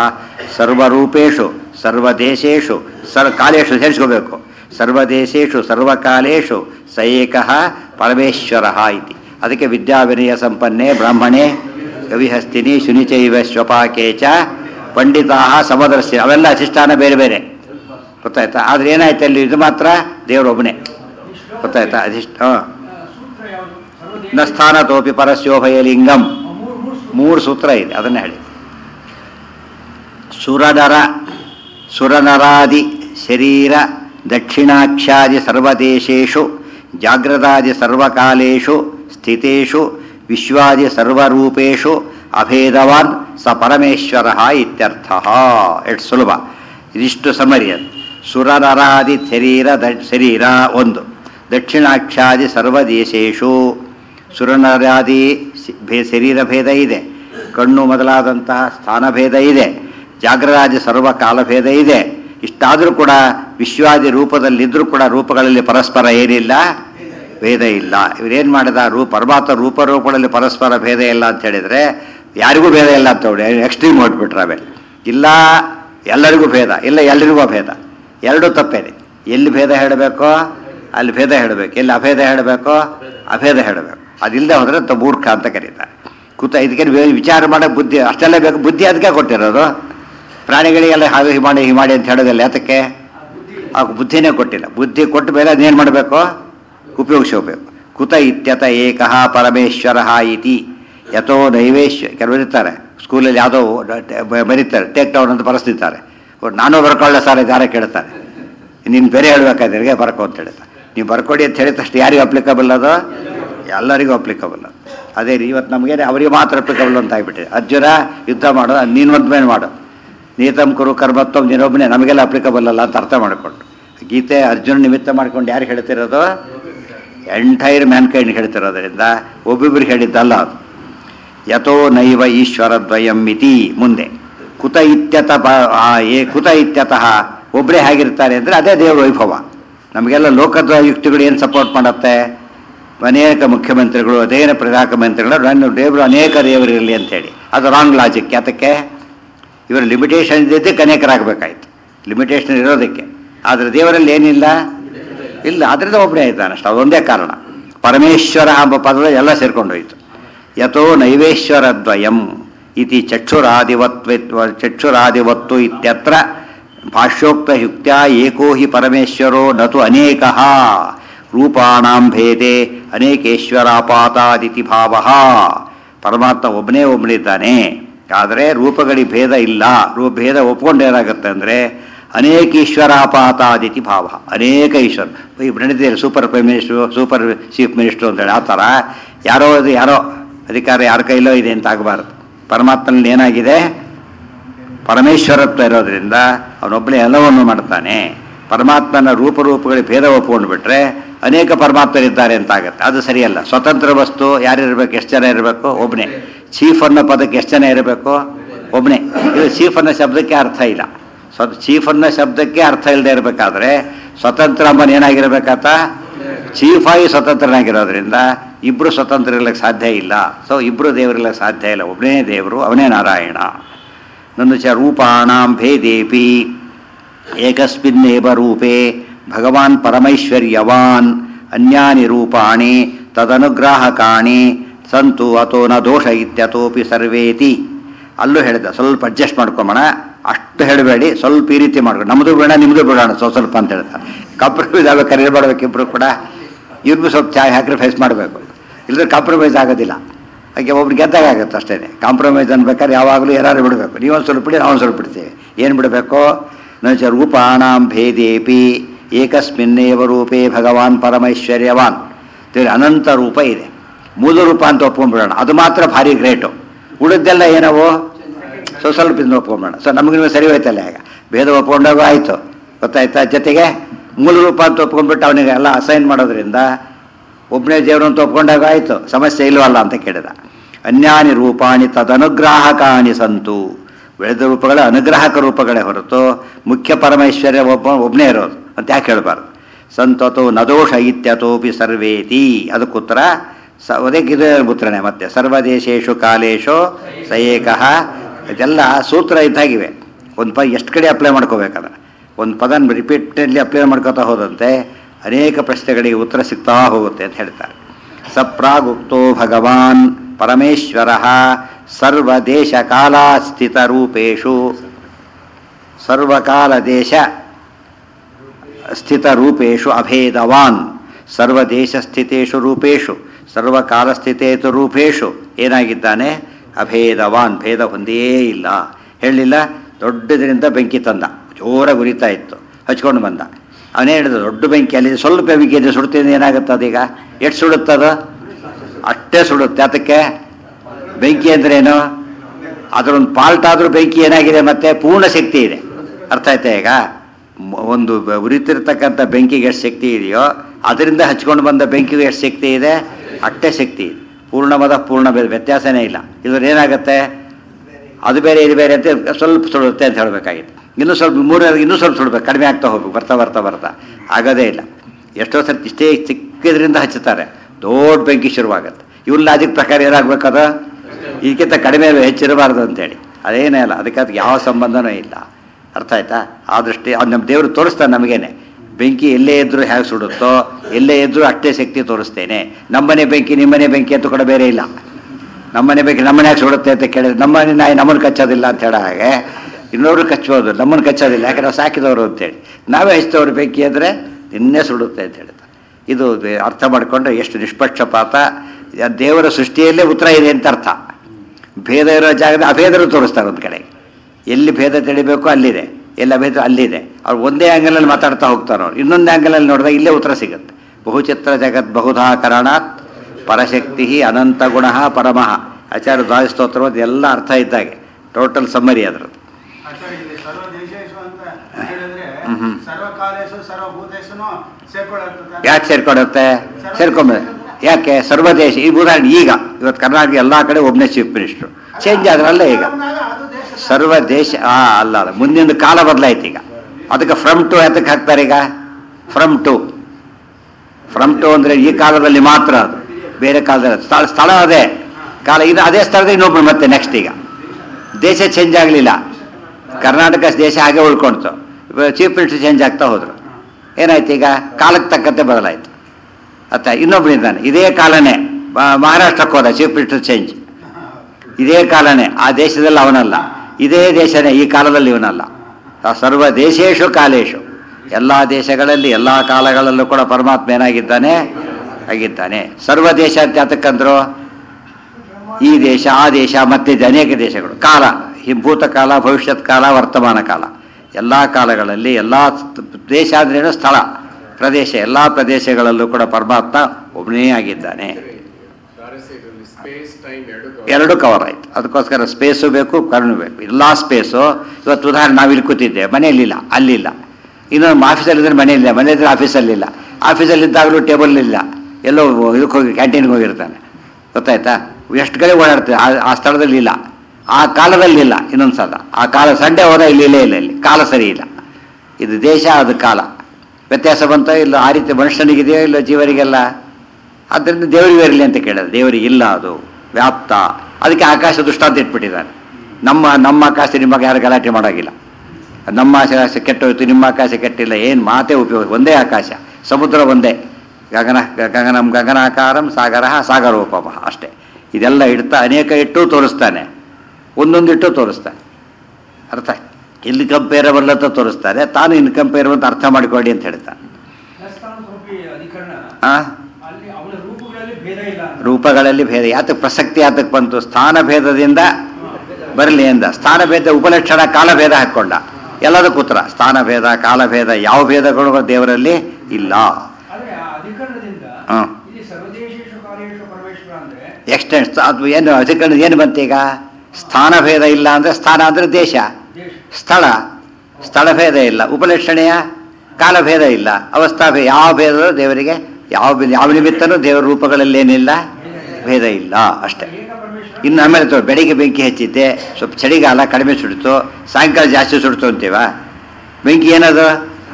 ಸರ್ವರೂಪೇಶು ಸರ್ವದೇಶೇಶು ಸರ್ ಕಾಲೇಶು ಸೇರಿಸ್ಕೋಬೇಕು ಸರ್ವದೇಶೇಶು ಸರ್ವಕಾಲೇಶು ಸ ಏಕ ಪರಮೇಶ್ವರ ಇತಿ ಅದಕ್ಕೆ ವಿದ್ಯಾವಿನಯ ಸಂಪನ್ನೆ ಬ್ರಾಹ್ಮಣೆ ಕವಿಹಸ್ತಿನಿ ಶುನಿಚೈವ ಶ್ವಪಾಕೆ ಚ ಪಂಡಿತಾ ಸಮದರ್ಶಿ ಅವೆಲ್ಲ ಅಧಿಷ್ಠಾನ ಬೇರೆ ಬೇರೆ ಗೊತ್ತಾಯ್ತಾ ಆದ್ರೆ ಏನಾಯ್ತು ಅಲ್ಲಿ ಇದು ಮಾತ್ರ ದೇವರೊಬ್ಬನೇ ಗೊತ್ತಾಯ್ತಾ ಅದಿಷ್ಟು ಹಾಂ ಸೂತ್ರ ಯಾವುದು ನ ಸ್ಥಾನತೋಪಿ ಪರಸ್ಯೋಭಯ ಲಿಂಗಂ ಮೂರು ಮೂರು ಸೂತ್ರ ಮೂರು ಸೂತ್ರ ಇದೆ ಅದನ್ನ ಹೇಳಿ ಸುರನರ ಸುರನರಾದಿ ಶರೀರ ದಕ್ಷಿಣಾಕ್ಷಾದಿ ಸರ್ವದೇಶೇಷು ಜಾಗ್ರದಾದಿ ಸರ್ವಕಾಲೇಷು ಸ್ಥಿತೇಷು ವಿಶ್ವಾದಿ ಸರ್ವರೂಪೇಷು ಅಭೇದವಾನ್ ಸ ಪರಮೇಶ್ವರ ಇತ್ಯರ್ಥ ಎಷ್ಟು ಸುಲಭ ಇದಿಷ್ಟು ಸಮರಿ ಅದು ಸುರನರಾದಿ ಶರೀರ ದ ಶರೀರ ಒಂದು ದಕ್ಷಿಣಾಕ್ಷಾದಿ ಸರ್ವದೇಶೇಷು ಸುರನರಾದಿ ಸಿ- ಭೇ- ಶರೀರ ಭೇದ ಇದೆ ಕಣ್ಣು ಮೊದಲಾದಂತಹ ಸ್ಥಾನಭೇದ ಇದೆ ಜಾಗ್ರರಾಜ ಸರ್ವ ಕಾಲಭೇದ ಇದೆ ಇಷ್ಟಾದರೂ ಕೂಡ ವಿಶ್ವಾದಿ ರೂಪದಲ್ಲಿದ್ದರೂ ಕೂಡ ರೂಪಗಳಲ್ಲಿ ಪರಸ್ಪರ ಏನಿಲ್ಲ ಭೇದ ಇಲ್ಲ ಇವರೇನು ಮಾಡಿದ ರೂಪ ಪರಮಾತ್ಮ ರೂಪರೂಪಗಳಲ್ಲಿ ಪರಸ್ಪರ ಭೇದ ಇಲ್ಲ ಅಂತ ಹೇಳಿದರೆ ಯಾರಿಗೂ ಭೇದ ಇಲ್ಲ ಅಂತ ನೋಡಿ ಎಕ್ಸ್ಟ್ರೀಮ್ ಹೊಟ್ಬಿಟ್ರೆ ಆಮೇಲೆ ಇಲ್ಲ ಎಲ್ಲರಿಗೂ ಭೇದ ಇಲ್ಲ ಎಲ್ರಿಗೂ ಅಭೇದ ಎರಡೂ ತಪ್ಪೇನೆ ಎಲ್ಲಿ ಭೇದ ಹೇಳಬೇಕೋ ಅಲ್ಲಿ ಭೇದ ಹೇಳಬೇಕು ಎಲ್ಲಿ ಅಭೇದ ಹೇಳಬೇಕೋ ಅಭೇದ ಹೇಳಬೇಕು ಅದಿಲ್ಲದೆ ಹೋದರೆ ತ ಮೂರ್ಖ ಅಂತ ಕರೀತಾರೆ ಕೂತ ಇದಕ್ಕೆ ವೇ- ವಿಚಾರ ಮಾಡೋಕೆ ಬುದ್ಧಿ ಅಷ್ಟೆಲ್ಲ ಬೇಕು ಬುದ್ಧಿ ಅದಕ್ಕೆ ಕೊಟ್ಟಿರೋದು ಪ್ರಾಣಿಗಳಿಗೆಲ್ಲ ಹಾಗೆ ಹೀಗೆ ಮಾಡಿ ಹೀಗೆ ಮಾಡಿ ಅಂತ ಹೇಳೋದಿಲ್ಲ ಯಾತಕ್ಕೆ ಆ ಬುದ್ಧಿನೇ ಕೊಟ್ಟಿಲ್ಲ ಬುದ್ಧಿ ಕೊಟ್ಟ ಮೇಲೆ ಅದೇನು ಮಾಡಬೇಕು ಉಪಯೋಗಿಸೋಬೇಕು ಕುತ ಇತ್ಯತ ಏಕಃ ಪರಮೇಶ್ವರ ಇತಿ ಯಥೋ ನೈವೇಶ್ವ ಕೆಲವರು ಇರ್ತಾರೆ ಸ್ಕೂಲಲ್ಲಿ ಯಾವುದೋ ಬ- ಬರೀತಾರೆ ಟೇಕ್ ಡೌನ್ ಅಂತ ಬರೆಸ್ತಿರ್ತಾರೆ ಒಟ್ಟು ನಾನು ಬರ್ಕೊಳ್ಳ ಸರ್ ಇದು ಯಾರೇ ಕೇಳ್ತಾರೆ ನೀನು ಬೇರೆ ಹೇಳ್ಬೇಕಾದ್ರೆ ಬರ್ಕೊ ಅಂತ ಹೇಳ್ತಾರೆ ನೀವು ಬರ್ಕೊಡಿ ಅಂತ ಹೇಳಿದ ತಕ್ಷಣ ಯಾರಿಗೂ ಅಪ್ಲಿಕಬಲ್ ಅದು ಎಲ್ಲರಿಗೂ ಅಪ್ಲಿಕಬಲ್ ಅದು ಅದೇ ರೀ ಇವತ್ತು ನಮಗೆ ಅವರಿಗೆ ಮಾತ್ರ ಅಪ್ಲಿಕಬಲ್ ಅಂತ ಆಗಿಬಿಟ್ಟಿದೆ ಅರ್ಜುನ ಯುದ್ಧ ಮಾಡು ನೀನು ಒಂದು ಮೇಲೆ ಮಾಡು ನೀತಂ ಕುರು ಕರ್ಮತ್ವಂ ನೀನೊಬ್ಬನೇ ನಮಗೆಲ್ಲ ಅಪ್ಲಿಕಬಲ್ ಅಲ್ಲ ಅಂತ ಅರ್ಥ ಮಾಡಿಕೊಂಡು ಗೀತೆ ಅರ್ಜುನ ನಿಮಿತ್ತ ಮಾಡ್ಕೊಂಡು ಯಾರು ಹೇಳ್ತಿರೋದು ಎಂಟೈರ್ ಮ್ಯಾನ್ ಕೈಂಡ್ ಹೇಳ್ತಿರೋದ್ರಿಂದ ಒಬ್ಬೊಬ್ಬರಿಗೆ ಹೇಳಿದ್ದಲ್ಲ ಅದು ಯಥೋ ನೈವ ಈಶ್ವರದ್ವಯಂ ಇತಿ ಮುಂದೆ ಕುತ ಇತ್ಯತ ಪ- ಆ, ಏ ಕುತ ಇತ್ಯತಃ ಒಬ್ಬರೇ ಹೇಗಿರ್ತಾರೆ ಅಂದರೆ ಅದೇ ದೇವರ ವೈಭವ ನಮಗೆಲ್ಲ ಲೋಕದ ಯುಕ್ತಿಗಳು ಏನು ಸಪೋರ್ಟ್ ಮಾಡುತ್ತೆ ಅನೇಕ ಮುಖ್ಯಮಂತ್ರಿಗಳು ಅದೇನ ಪ್ರಧಾನ ಮಂತ್ರಿಗಳು ನನ್ನ ದೇವರು ಅನೇಕ ದೇವರಿರಲಿ ಅಂತೇಳಿ ಅದು ರಾಂಗ್ ಲಾಜಿಕ್ ಯಾತಕ್ಕೆ ಇವರ ಲಿಮಿಟೇಷನ್ ಇದ್ದಿದ್ದಕ್ಕೆ ಅನೇಕರಾಗಬೇಕಾಯ್ತು ಲಿಮಿಟೇಷನ್ ಇರೋದಕ್ಕೆ ಆದರೆ ದೇವರಲ್ಲಿ ಏನಿಲ್ಲ ಇಲ್ಲ ಅದರಿಂದ ಒಬ್ಬನೇ ಇದ್ದಾನೆ ಅಷ್ಟು ಅದೊಂದೇ ಕಾರಣ ಪರಮೇಶ್ವರ ಎಂಬ ಪದ ಎಲ್ಲ ಸೇರ್ಕೊಂಡೋಯ್ತು ಯಥೋ ನೈವೇಶ್ವರದ್ವಯಂ ಇತಿ ಚಕ್ಷುರಾದಿವತ್ವ ಚಕ್ಷುರಾದಿವತ್ತು ಇತ್ಯತ್ರ ಭಾಷ್ಯೋಕ್ತ ಯುಕ್ತ್ಯ ಏಕೋ ಹಿ ಪರಮೇಶ್ವರೋ ನತು ಅನೇಕ ರೂಪಾಣಾಂ ಭೇದೆ ಅನೇಕೇಶ್ವರಾಪಾತಾದಿತಿ ಭಾವ ಪರಮಾತ್ಮ ಒಬ್ಬನೇ ಒಬ್ಬನಿದ್ದಾನೆ ಆದರೆ ರೂಪಗಳಿಗೆ ಭೇದ ಇಲ್ಲ ರೂಪ ಭೇದ ಒಪ್ಕೊಂಡೇನಾಗುತ್ತೆ ಅಂದರೆ ಅನೇಕ ಈಶ್ವರಾಪಾತಾದಿತಿ ಭಾವ ಅನೇಕ ಈಶ್ವರ ಈಗ ನಡೆದಿದೆ super prime minister super chief minister ಅಂತೇಳಿ ಆ ಥರ ಯಾರೋ ಅದು ಯಾರೋ ಅಧಿಕಾರ ಯಾರ ಕೈಲೋ ಇದೆ ಅಂತ ಆಗಬಾರ್ದು ಪರಮಾತ್ಮನಲ್ಲಿ ಏನಾಗಿದೆ ಪರಮೇಶ್ವರತ್ವ ಇರೋದ್ರಿಂದ ಅವನೊಬ್ಬನೇ ಎಲ್ಲವನ್ನು ಮಾಡ್ತಾನೆ ಪರಮಾತ್ಮನ ರೂಪರೂಪಗಳಿಗೆ ಭೇದ ಒಪ್ಕೊಂಡು ಬಿಟ್ರೆ ಅನೇಕ ಪರಮಾತ್ಮರಿದ್ದಾರೆ ಅಂತ ಆಗುತ್ತೆ ಅದು ಸರಿಯಲ್ಲ ಸ್ವತಂತ್ರ ವಸ್ತು ಯಾರಿರ್ಬೇಕು ಎಷ್ಟು ಜನ ಇರಬೇಕು ಒಬ್ಬನೇ ಚೀಫ್ ಅನ್ನೋ ಪದಕ್ಕೆ ಎಷ್ಟು ಜನ ಇರಬೇಕು ಒಬ್ಬನೇ ಇದು ಚೀಫ್ ಅನ್ನೋ ಶಬ್ದಕ್ಕೆ ಅರ್ಥ ಇಲ್ಲ ಸ್ವ ಚೀಫ್ ಅನ್ನೋ ಶಬ್ದಕ್ಕೆ ಅರ್ಥ ಇಲ್ಲದೆ ಇರಬೇಕಾದ್ರೆ ಸ್ವತಂತ್ರ ಅಂಬನ್ ಏನಾಗಿರ್ಬೇಕಾತ ಚೀಫ್ ಆಗಿ ಸ್ವತಂತ್ರನಾಗಿರೋದ್ರಿಂದ ಇಬ್ರು ಸ್ವತಂತ್ರ ಇರ್ಲಿಕ್ಕೆ ಸಾಧ್ಯ ಇಲ್ಲ ಸೊ ಇಬ್ರು ದೇವರಿರ್ಲಿಕ್ಕೆ ಸಾಧ್ಯ ಇಲ್ಲ ಒಬ್ಬನೇ ದೇವರು ಅವನೇ ನಾರಾಯಣ ನನ್ನ ಚ ರೂಪಾಣಾಂ ಭೇದೇಪಿ ಏಕಸ್ಮಿನ್ನೇವ ರೂಪೇ ಭಗವಾನ್ ಪರಮೈಶ್ವರ್ಯವಾನ್ ಅನ್ಯಾನಿ ರೂಪಾಣಿ ತದನುಗ್ರಾಹಕಾಣಿ ಸಂತು ಅಥೋ ನ ದೋಷ ಇತ್ಯತೋಪಿ ಸರ್ವೇತಿ ಅಲ್ಲೂ ಹೇಳಿದ ಸ್ವಲ್ಪ ಅಡ್ಜಸ್ಟ್ ಮಾಡ್ಕೊಂಬೋಣ ಅಷ್ಟು ಹೇಳಬೇಡಿ ಸ್ವಲ್ಪ ಈ ರೀತಿ ಮಾಡ್ಕೊಂಡು ನಮ್ಮದು ಬೇಡ ನಿಮ್ಮದು ಬಿಡೋಣ ಸ್ವಲ್ಪ ಸ್ವಲ್ಪ ಅಂತ ಹೇಳ್ತಾರೆ ಕಾಂಪ್ರಮೈಸ್ ಆಗ್ಬೇಕಾದ್ರೆ ಏನು ಮಾಡ್ಬೇಕು ಇಬ್ರು ಕೂಡ ಇವ್ರಿಗೂ ಸ್ವಲ್ಪ ಚಾ ಸ್ಯಾಕ್ರಿಫೈಸ್ ಮಾಡಬೇಕು ಇಲ್ಲದ್ರೆ ಕಾಂಪ್ರಮೈಸ್ ಆಗೋದಿಲ್ಲ ಹಾಗೆ ಒಬ್ರು ಗೆದ್ದಾಗ ಆಗುತ್ತೆ ಅಷ್ಟೇ ಕಾಂಪ್ರಮೈಸ್ ಅನ್ಬೇಕಾದ್ರೆ ಯಾವಾಗಲೂ ಯಾರು ಬಿಡಬೇಕು ನೀವೊಂದು ಸ್ವಲ್ಪ ಬಿಡಿ ನಾವೊಂದು ಸ್ವಲ್ಪ ಬಿಡ್ತೀವಿ ಏನು ಬಿಡಬೇಕು ನಚ ರೂಪಾಣಾಂ ಭೇದೇಪಿ ಏಕಸ್ಮಿನ್ನೇವ ರೂಪೇ ಭಗವಾನ್ ಪರಮೈಶ್ವರ್ಯವಾನ್ ತಿಳಿ ಅನಂತ ರೂಪ ಇದೆ ಮೂಲ ರೂಪ ಅಂತ ಒಪ್ಕೊಂಡ್ಬಿಡೋಣ ಅದು ಮಾತ್ರ ಭಾರಿ ಗ್ರೇಟು ಉಳಿದೆಲ್ಲ ಏನವು ಸೊ ಸ್ವಲ್ಪ ಇದನ್ನ ಒಪ್ಕೊಂಡ್ಬಿಡೋಣ ಸೊ ನಮಗೆ ನೀವು ಸರಿ ಹೋಯ್ತಲ್ಲ ಈಗ ಭೇದ ಒಪ್ಕೊಂಡಾಗ ಆಯಿತು ಗೊತ್ತಾಯ್ತಾ ಜೊತೆಗೆ ಮೂಲ ರೂಪ ಅಂತ ಒಪ್ಕೊಂಡ್ಬಿಟ್ಟು ಅವನಿಗೆ ಎಲ್ಲ ಅಸೈನ್ ಮಾಡೋದ್ರಿಂದ ಒಬ್ಬನೇ ದೇವರು ಅಂತ ಒಪ್ಕೊಂಡಾಗ ಆಯಿತು ಸಮಸ್ಯೆ ಇಲ್ವಲ್ಲ ಅಂತ ಕೇಳಿದ ಅನ್ಯಾನಿ ರೂಪಾಣಿ ತದನುಗ್ರಾಹಕಾಣಿ ಸಂತು ಬೆಳೆದ ರೂಪಗಳೇ ಅನುಗ್ರಾಹಕ ರೂಪಗಳೇ ಹೊರತು ಮುಖ್ಯ ಪರಮೇಶ್ವರ್ಯ ಒಬ್ಬ ಒಬ್ಬನೇ ಇರೋದು ಅಂತ ಯಾಕೆ ಹೇಳಬಾರ್ದು ಸಂತತೋ ನದೋಷ ಇತ್ಯತೋಪಿ ಸರ್ವೇತಿ ಅದಕ್ಕುತ್ತರ ಸ ಒದಗಿದ ಉತ್ತರನೇ ಮತ್ತೆ ಸರ್ವದೇಶೇಶು ಕಾಲೇಶು ಸ ಏಕಃ ಇದೆಲ್ಲ ಸೂತ್ರ ಇದ್ದಾಗಿವೆ ಒಂದು ಪ ಎಷ್ಟು ಕಡೆ ಅಪ್ಲೈ ಮಾಡ್ಕೋಬೇಕಲ್ಲ ಒಂದು ಪದನ ರಿಪೀಟೆಡ್ಲಿ ಅಪ್ಲೈ ಮಾಡ್ಕೋತಾ ಹೋದಂತೆ ಅನೇಕ ಪ್ರಶ್ನೆಗಳಿಗೆ ಉತ್ತರ ಸಿಗ್ತಾ ಹೋಗುತ್ತೆ ಅಂತ ಹೇಳ್ತಾರೆ ಸಪ್ರಾಗುಕ್ತೋ ಭಗವಾನ್ ಪರಮೇಶ್ವರ ಸರ್ವದೇಶ ಕಾಲಾಸ್ಥಿತ ರೂಪೇಶು ಸರ್ವಕಾಲ ದೇಶ ಸ್ಥಿತ ರೂಪೇಶು ಅಭೇದವಾನ್ ಸರ್ವದೇಶ ಸ್ಥಿತೇಶು ರೂಪೇಶು ಸರ್ವಕಾಲ ಸ್ಥಿತೇತು ರೂಪೇಶು ಏನಾಗಿದ್ದಾನೆ ಅಭೇದವಾನ್ ಭೇದ ಹೊಂದೇ ಇಲ್ಲ ಹೇಳಲಿಲ್ಲ ದೊಡ್ಡದರಿಂದ ಬೆಂಕಿ ತಂದ ಜೋರಾಗಿ ಉರಿತಾ ಇತ್ತು ಹಚ್ಕೊಂಡು ಬಂದ ಅವನೇ ಹೇಳಿದ ದೊಡ್ಡ ಬೆಂಕಿ ಅಲ್ಲಿ ಸ್ವಲ್ಪ ಬೆಂಕಿ ಇದೆ ಸುಡ್ತೀನಿ ಏನಾಗುತ್ತೆ ಅದೀಗ ಎಷ್ಟು ಸುಡುತ್ತದ ಅಷ್ಟೇ ಸುಡುತ್ತೆ ಅದಕ್ಕೆ ಬೆಂಕಿ ಅಂದ್ರೇನು ಅದರೊಂದು ಪಾಲ್ಟ್ ಆದ್ರೂ ಬೆಂಕಿ ಏನಾಗಿದೆ ಮತ್ತೆ ಪೂರ್ಣ ಶಕ್ತಿ ಇದೆ ಅರ್ಥ ಆಯ್ತಾ ಈಗ ಮ- ಒಂದು ಬ- ಉರಿತಿರ್ತಕ್ಕಂಥ ಬೆಂಕಿಗೆ ಎಷ್ಟು ಶಕ್ತಿ ಇದೆಯೋ ಅದರಿಂದ ಹಚ್ಕೊಂಡು ಬಂದ ಬೆಂಕಿಗೆ ಎಷ್ಟು ಶಕ್ತಿ ಇದೆ ಅಷ್ಟೇ ಶಕ್ತಿ ಇದೆ ಪೂರ್ಣವಾದ ಪೂರ್ಣ ಬೇರೆ ವ್ಯತ್ಯಾಸನೇ ಇಲ್ಲ ಇದ್ರ ಏನಾಗುತ್ತೆ ಅದು ಬೇರೆ ಇದು ಬೇರೆ ಅಂತ ಸ್ವಲ್ಪ ಸುಡುತ್ತೆ ಅಂತ ಹೇಳಬೇಕಾಗಿತ್ತು ಇನ್ನೂ ಸ್ವಲ್ಪ ಮೂರನೇ ಇನ್ನೂ ಸ್ವಲ್ಪ ಸುಡ್ಬೇಕು ಕಡಿಮೆ ಆಗ್ತಾ ಹೋಗ್ಬೇಕು ಬರ್ತಾ ಬರ್ತಾ ಬರ್ತಾ ಆಗೋದೇ ಇಲ್ಲ ಎಷ್ಟೋ ಸರ್ತಿ ಇಷ್ಟೇ ಚಿಕ್ಕದ್ರಿಂದ ಹಚ್ಚುತ್ತಾರೆ ದೊಡ್ಡ ಬೆಂಕಿ ಶುರುವಾಗುತ್ತೆ ಇವ್ರ ಲಾಜಿಕ್ ಪ್ರಕಾರ ಏನಾಗಬೇಕದು ಇದಕ್ಕಿಂತ ಕಡಿಮೆ ಹೆಚ್ಚಿರಬಾರ್ದು ಅಂತೇಳಿ ಅದೇನೇ ಅಲ್ಲ ಅದಕ್ಕೆ ಅದಕ್ಕೆ ಯಾವ ಸಂಬಂಧನೂ ಇಲ್ಲ ಅರ್ಥ ಆಯ್ತಾ ಆ ದೃಷ್ಟಿ ಅದು ನಮ್ಮ ದೇವರು ತೋರಿಸ್ತಾನೆ ನಮಗೇನೆ ಬೆಂಕಿ ಎಲ್ಲೇ ಇದ್ರೂ ಹೇಗೆ ಸುಡುತ್ತೋ ಎಲ್ಲೇ ಇದ್ರೂ ಅಷ್ಟೇ ಶಕ್ತಿ ತೋರಿಸ್ತೇನೆ ನಮ್ಮನೆ ಬೆಂಕಿ ನಿಮ್ಮನೆ ಬೆಂಕಿ ಅಂತೂ ಕೂಡ ಬೇರೆ ಇಲ್ಲ ನಮ್ಮನೆ ಬೆಂಕಿ ನಮ್ಮನೆ ಯಾಕೆ ಸುಡುತ್ತೆ ಅಂತ ಕೇಳಿದ್ರೆ ನಮ್ಮನೆ ನಾಯಿ ನಮ್ಮನ್ನು ಕಚ್ಚೋದಿಲ್ಲ ಅಂತ ಹೇಳೋ ಹಾಗೆ ಇನ್ನೊಬ್ರು ಕಚ್ಚೋದು ನಮ್ಮನ್ನು ಕಚ್ಚೋದಿಲ್ಲ ಯಾಕೆ ನಾವು ಸಾಕಿದವರು ಅಂತೇಳಿ ನಾವೇ ಹಚ್ತವ್ರು ಬೆಂಕಿ ಅಂದರೆ ನಿನ್ನೆ ಸುಡುತ್ತೆ ಅಂತ ಹೇಳ್ತಾರೆ ಇದು ಬೆ- ಅರ್ಥ ಮಾಡಿಕೊಂಡ್ರೆ ಎಷ್ಟು ನಿಷ್ಪಕ್ಷಪಾತ ಯಾ- ದೇವರ ಸೃಷ್ಟಿಯಲ್ಲೇ ಉತ್ತರ ಇದೆ ಅಂತ ಅರ್ಥ ಭೇದ ಇರೋ ಜಾಗದ ಅಭೇದರು ತೋರಿಸ್ತಾರೆ ಒಂದು ಕಡೆ ಎಲ್ಲಿ ಭೇದ ತಿಳಿಬೇಕು ಅಲ್ಲಿದೆ ಎಲ್ಲಿ ಅಭೇದ ಅಲ್ಲಿದೆ ಅವ್ರು ಒಂದೇ ಆ್ಯಂಗಲಲ್ಲಿ ಮಾತಾಡ್ತಾ ಹೋಗ್ತಾರೆ ಅವ್ರು ಇನ್ನೊಂದು ಆ್ಯಂಗಲಲ್ಲಿ ನೋಡಿದಾಗ ಇಲ್ಲೇ ಉತ್ತರ ಸಿಗುತ್ತೆ ಬಹುಚಿತ್ರ ಜಗತ್ ಬಹುಧಾ ಕರಣಾತ್ ಪರಶಕ್ತಿ ಅನಂತ ಗುಣ ಪರಮಃ ಆಚಾರ್ಯ ದ್ವಾದ ಸ್ತೋತ್ರ ಎಲ್ಲ ಅರ್ಥ ಇದ್ದಾಗೆ ಟೋಟಲ್ ಸಮ್ಮರಿ ಅದ್ರದ್ದು ಆಚಾರ್ಯ ಇಲ್ಲಿ ಸರ್ವ ದೇಶೇಶು ಅಂತ ಹೇಳಿದ್ರೆ ಹ್ಮ್ ಹ್ಮ್. ಸರ್ವಕಾಲೇಶು ಸರ್ವಭೂತೇಶನು ಸೇರ್ಕೊಳ್ಳುತ್ತೆ ಯಾಕೆ ಸೇರ್ಕೊಡುತ್ತೆ ಸೇರ್ಕೊಂಬ ಯಾಕೆ ಸರ್ವದೇಶ ಈ ಉದಾಹರಣೆ ಈಗ ಇವತ್ತು ಕರ್ನಾಟಕ ಎಲ್ಲ ಕಡೆ ಒಬ್ಬನೇ ಚೀಫ್ ಮಿನಿಸ್ಟ್ರು ಚೇಂಜ್ ಆದ್ರಲ್ಲ ಈಗ ಅದು ದೇಶ ಸರ್ವ ದೇಶ ಆ ಅಲ್ಲ ಅಲ್ಲ ಮುಂದಿನ ಕಾಲ ಬದಲಾಯ್ತು ಈಗ ಅದಕ್ಕೆ ಫ್ರಮ್ ಟು ಎತ್ತಕ್ಕೆ ಹಾಕ್ತಾರೆ ಈಗ ಫ್ರಮ್ ಟು ಫ್ರಮ್ ಟು ಅಂದ್ರೆ ಈ ಕಾಲದಲ್ಲಿ ಮಾತ್ರ ಅದು ಬೇರೆ ಕಾಲದಲ್ಲಿ ಸ್ಥಳ ಸ್ಥಳ ಅದೇ ಕಾಲ ಇದು ಅದೇ ಸ್ಥಳದಲ್ಲಿ ಇನ್ನೊಬ್ರು ಮತ್ತೆ ನೆಕ್ಸ್ಟ್ ಈಗ ದೇಶ ಚೇಂಜ್ ಆಗಲಿಲ್ಲ ಕರ್ನಾಟಕ ದೇಶ ಹಾಗೆ ಉಳ್ಕೊಳ್ತು ಚೀಫ್ ಮಿನಿಸ್ಟರ್ ಚೇಂಜ್ ಆಗ್ತಾ ಹೋದ್ರು ಏನಾಯ್ತು ಈಗ ಕಾಲಕ್ಕೆ ತಕ್ಕಂತೆ ಬದಲಾಯ್ತು ಅತ್ತ ಇನ್ನೊಬ್ರು ಇದ್ದಾನೆ ಇದೇ ಕಾಲನೇ ಮ- ಮಹಾರಾಷ್ಟ್ರಕ್ಕೆ ಹೋದ ಚೀಫ್ ಮಿನಿಸ್ಟರ್ ಚೇಂಜ್ ಇದೇ ಕಾಲನೇ ಆ ದೇಶದಲ್ಲಿ ಅವನಲ್ಲ ಇದೇ ದೇಶನೇ ಈ ಕಾಲದಲ್ಲಿ ಇವನಲ್ಲ ಆ ಸರ್ವ ದೇಶೇಶು ಕಾಲೇಶು ಎಲ್ಲ ದೇಶಗಳಲ್ಲಿ ಎಲ್ಲ ಕಾಲಗಳಲ್ಲೂ ಕೂಡ ಪರಮಾತ್ಮ ಏನಾಗಿದ್ದಾನೆ ಆಗಿದ್ದಾನೆ ಸರ್ವ ದೇಶ ಅಂತ ಯಾತಕ್ಕಂದ್ರು ಈ ದೇಶ ಆ ದೇಶ ಮತ್ತೆ ಇದು ಅನೇಕ ದೇಶಗಳು ಕಾಲ ಈ ಭೂತಕಾಲ ಭವಿಷ್ಯತ್ ಕಾಲ ವರ್ತಮಾನ ಕಾಲ ಎಲ್ಲ ಕಾಲಗಳಲ್ಲಿ ಎಲ್ಲ ದೇಶ ಅಂದ್ರೇನು ಸ್ಥಳ ಪ್ರದೇಶ ಎಲ್ಲ ಪ್ರದೇಶಗಳಲ್ಲೂ ಕೂಡ ಪರಮಾತ್ಮ ಒಬ್ಬನೇ ಆಗಿದ್ದಾನೆ ಸ್ಪೇಸ್ ಟೈಮ್ ಎರಡು ಎರಡು ಕವರ್ ಆಯ್ತು ಅದಕ್ಕೋಸ್ಕರ ಸ್ಪೇಸು ಬೇಕು ಕರ್ಣು ಬೇಕು ಎಲ್ಲ ಸ್ಪೇಸು ಇವತ್ತು ಉದಾಹರಣೆ ನಾವು ಇಲ್ಲಿ ಕೂತಿದ್ದೆ ಮನೆಯಲ್ಲಿಲ್ಲ ಅಲ್ಲಿಲ್ಲ ಇನ್ನೊಂದು ಆಫೀಸಲ್ಲಿದ್ದರೆ ಮನೆಯಲ್ಲಿಲ್ಲ ಮನೆಯಲ್ಲಿದ್ದರೆ ಆಫೀಸಲ್ಲಿಲ್ಲ ಆಫೀಸಲ್ಲಿದ್ದಾಗಲೂ ಟೇಬಲ್ ಇಲ್ಲ ಎಲ್ಲೋ ಇದಕ್ಕೆ ಹೋಗಿ ಕ್ಯಾಂಟೀನ್ಗೆ ಹೋಗಿರ್ತಾನೆ ಗೊತ್ತಾಯ್ತಾ ಎಷ್ಟು ಕಡೆ ಓಡಾಡ್ತೇವೆ ಆ ಆ ಸ್ಥಳದಲ್ಲಿ ಇಲ್ಲ ಆ ಕಾಲದಲ್ಲಿ ಇಲ್ಲ ಇನ್ನೊಂದು ಸಲ ಆ ಕಾಲ ಸಂಡೆ ಹೋದ ಇಲ್ಲಿ ಇಲ್ಲೇ ಇಲ್ಲ ಇಲ್ಲಿ ಕಾಲ ಸರಿ ಇಲ್ಲ ಇದು ದೇಶ ಅದು ಕಾಲ ವ್ಯತ್ಯಾಸ ಬಂತ ಇಲ್ಲ ಆ ರೀತಿ ಮನುಷ್ಯನಿಗಿದೆಯೋ ಇಲ್ಲ ಜೀವರಿಗೆಲ್ಲ ಆದ್ದರಿಂದ ದೇವರಿಗೆ ಇರಲಿ ಅಂತ ಕೇಳಿದ್ರೆ ದೇವರಿಗೆ ಇಲ್ಲ ಅದು ವ್ಯಾಪ್ತ ಅದಕ್ಕೆ ಆಕಾಶ ದುಷ್ಟಾಂತ ಇಟ್ಬಿಟ್ಟಿದ್ದಾನೆ ನಮ್ಮ ನಮ್ಮ ಆಕಾಶ ನಿಮಗೆ ಯಾರು ಗಲಾಟೆ ಮಾಡೋಗಿಲ್ಲ ನಮ್ಮ ಆಕಾಶ ಕೆಟ್ಟೋಯ್ತು ನಿಮ್ಮ ಆಕಾಶ ಕೆಟ್ಟಿಲ್ಲ ಏನು ಮಾತೇ ಉಪಯೋಗ ಒಂದೇ ಆಕಾಶ ಸಮುದ್ರ ಒಂದೇ ಗಗನ ಗಗನಂ ಗಗನಾಕಾರಂ ಸಾಗರ ಸಾಗರೋಪಮ ಅಷ್ಟೇ ಇದೆಲ್ಲ ಇಡ್ತಾ ಅನೇಕ ಇಟ್ಟು ತೋರಿಸ್ತಾನೆ ಒಂದೊಂದಿಟ್ಟು ತೋರಿಸ್ತಾನೆ ಅರ್ಥ ಇಲ್ಲಿ ಕಂಪೇರಬಲ್ ಅಂತ ತೋರಿಸ್ತಾರೆ ತಾನು ಇನ್ಕಂಪೇರಬಲ್ ಅಂತ ಅರ್ಥ ಮಾಡಿಕೊಳ್ಳಿ ಅಂತ ಹೇಳ್ತಾನೆ ಸ್ವರೂಪಿ ಅಧಿಕರಣ ಆ ಅಲ್ಲಿ ಅವನ ರೂಪಗಳಲ್ಲಿ ಭೇದ ಇಲ್ಲ ಅಂತ. ರೂಪಗಳಲ್ಲಿ ಭೇದ ಯಾತಕ್ಕೆ ಪ್ರಸಕ್ತಿ ಯಾತಕ್ಕೆ ಬಂತು ಸ್ಥಾನ ಭೇದದಿಂದ ಬರಲಿ ಎಂದ ಸ್ಥಾನ ಭೇದ ಉಪಲಕ್ಷಣ ಕಾಲಭೇದ ಹಾಕೊಂಡ ಎಲ್ಲದಕ್ಕೂ ಉತ್ತರ ಸ್ಥಾನ ಭೇದ ಕಾಲಭೇದ ಯಾವ ಭೇದಗಳು ದೇವರಲ್ಲಿ ಇಲ್ಲ ಆದ್ರೆ ಆ ಅಧಿಕರಣದಿಂದ ಹ್ಮ್. ಇಲ್ಲಿ ಸರ್ವದೇಶೇಶು ಕಾಲೇಶು ಪರಮೇಶ್ವರ ಅಂದ್ರೆ ಎಕ್ಸ್ಟೆಂಟ್ ಅದು ಏನು ಅಧಿಕರಣ ಏನು ಬಂತು ಈಗ ಸ್ಥಾನ ಭೇದ ಇಲ್ಲ ಅಂದ್ರೆ ಸ್ಥಾನ ಅಂದ್ರೆ ದೇಶ ದೇಶ ಸ್ಥಳ ಸ್ಥಳ ಭೇದ ಇಲ್ಲ ಉಪಲಕ್ಷಣೆಯ ಕಾಲಭೇದ ಇಲ್ಲ ಅವಸ್ಥಾ ಭೇದ ಯಾವ ಭೇದ ದೇವರಿಗೆ ಯಾವ ಭೇದ- ಯಾವ ನಿಮಿತ್ತನೂ ದೇವರ ರೂಪಗಳಲ್ಲಿ ಏನಿಲ್ಲ ಭೇದ ಇಲ್ಲ ಅಷ್ಟೇ ಏಕ ಪರಮೇಶ್ವರ ಇನ್ನು ಆಮೇಲೆ ತೋ ಬೆಳಿಗ್ಗೆ ಬೆಂಕಿ ಹಚ್ಚಿದ್ದೆ ಸ್ವಲ್ಪ ಚಳಿಗಾಲ ಕಡಿಮೆ ಸುಡಿತು ಸಾಯಂಕಾಲ ಜಾಸ್ತಿ ಸುಡ್ತು ಅಂತೀವ ಬೆಂಕಿ ಏನದು